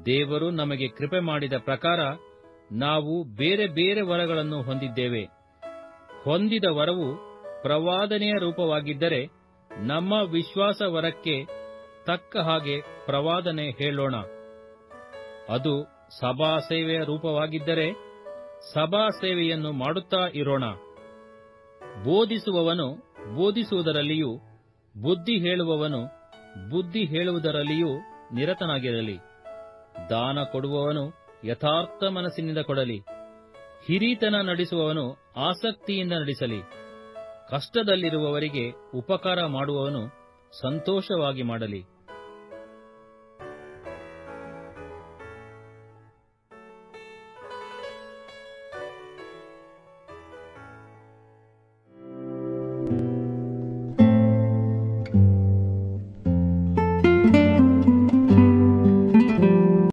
ದೇವರು ನಮಗೆ ಕೃಪೆ ಮಾಡಿದ ಪ್ರಕಾರ ನಾವು ಬೇರೆ ಬೇರೆ ವರಗಳನ್ನು ಹೊಂದಿದ್ದೇವೆ ಹೊಂದಿದ ವರವು ಪ್ರವಾದನೆಯ ರೂಪವಾಗಿದ್ದರೆ ನಮ್ಮ ವಿಶ್ವಾಸ ವರಕ್ಕೆ ತಕ್ಕ ಹಾಗೆ ಪ್ರವಾದನೆ ಹೇಳೋಣ ಅದು ಸಭಾ ಸೇವೆಯ ರೂಪವಾಗಿದ್ದರೆ ಸಭಾ ಸೇವೆಯನ್ನು ಮಾಡುತ್ತಾ ಇರೋಣ ಬೋಧಿಸುವವನು ಬೋಧಿಸುವುದರಲ್ಲಿಯೂ ಬುದ್ಧಿ ಹೇಳುವವನು ಬುದ್ಧಿ ಹೇಳುವುದರಲ್ಲಿಯೂ ನಿರತನಾಗಿರಲಿ ದಾನ ಕೊಡುವವನು ಯಥಾರ್ಥ ಮನಸ್ಸಿನಿಂದ ಕೊಡಲಿ ಹಿರಿತನ ನಡೆಸುವವನು ಆಸಕ್ತಿಯಿಂದ ನಡೆಸಲಿ ಕಷ್ಟದಲ್ಲಿರುವವರಿಗೆ ಉಪಕಾರ ಮಾಡುವವನು ಸಂತೋಷವಾಗಿ ಮಾಡಲಿ